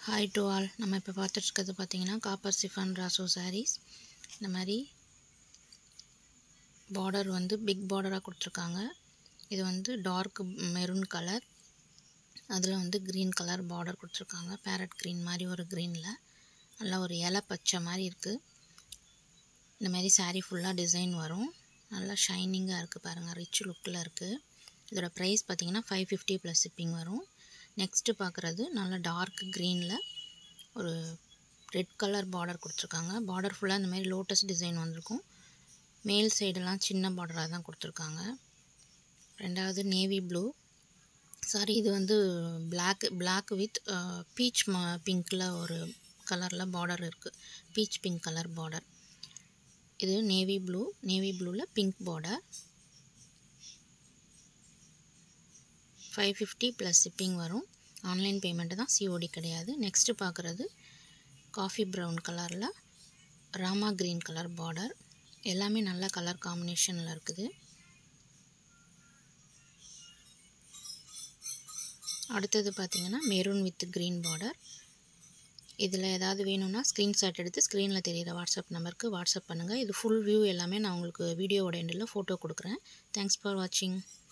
hi to all நம்ம இப்போ பார்த்துட்ருக்கிறது பார்த்தீங்கன்னா காப்பர் சிஃபான் ராசோ சாரீஸ் இந்த மாதிரி பார்டர் வந்து பிக் பார்டராக கொடுத்துருக்காங்க இது வந்து டார்க் மெரூன் கலர் அதில் வந்து க்ரீன் கலர் பார்டர் கொடுத்துருக்காங்க பேரட் க்ரீன் மாதிரி ஒரு க்ரீனில் நல்லா ஒரு இலை பச்சை மாதிரி இருக்குது இந்த மாதிரி சாரீ ஃபுல்லாக டிசைன் வரும் நல்லா ஷைனிங்காக இருக்குது பாருங்கள் ரிச் லுக்கில் இருக்குது இதோட ப்ரைஸ் பார்த்தீங்கன்னா ஃபைவ் ஃபிஃப்டி ப்ளஸ் ஷிப்பிங் வரும் நெக்ஸ்ட்டு பார்க்குறது நல்லா டார்க் க்ரீனில் ஒரு ரெட் கலர் பார்டர் கொடுத்துருக்காங்க பார்டர் ஃபுல்லாக இந்த மாதிரி லோட்டஸ் டிசைன் வந்திருக்கும் மேல் சைடெல்லாம் சின்ன பார்டராக தான் கொடுத்துருக்காங்க ரெண்டாவது நேவி ப்ளூ சாரி இது வந்து பிளாக் பிளாக் வித் பீச் ம பிங்க்கில் ஒரு கலரில் பார்டர் இருக்குது பீச் பிங்க் கலர் பார்டர் இது நேவி ப்ளூ நேவி ப்ளூவில் pink border five fifty plus shipping வரும் ஆன்லைன் பேமெண்ட்டு தான் சிஓடி கிடையாது நெக்ஸ்ட்டு பார்க்குறது காஃபி ப்ரௌன் கலரில் ராமா க்ரீன் கலர் பார்டர் எல்லாமே நல்ல கலர் காம்பினேஷனில் இருக்குது அடுத்தது பார்த்திங்கன்னா மெரூன் வித் க்ரீன் பார்டர் இதில் ஏதாவது வேணும்னா ஸ்க்ரீன்ஷாட் எடுத்து ஸ்க்ரீனில் தெரியிற வாட்ஸ்அப் நம்பருக்கு வாட்ஸ்அப் பண்ணுங்கள் இது ஃபுல் வியூ எல்லாமே நான் உங்களுக்கு வீடியோவோட எண்டில் ஃபோட்டோ கொடுக்குறேன் தேங்க்ஸ் ஃபார் வாட்சிங்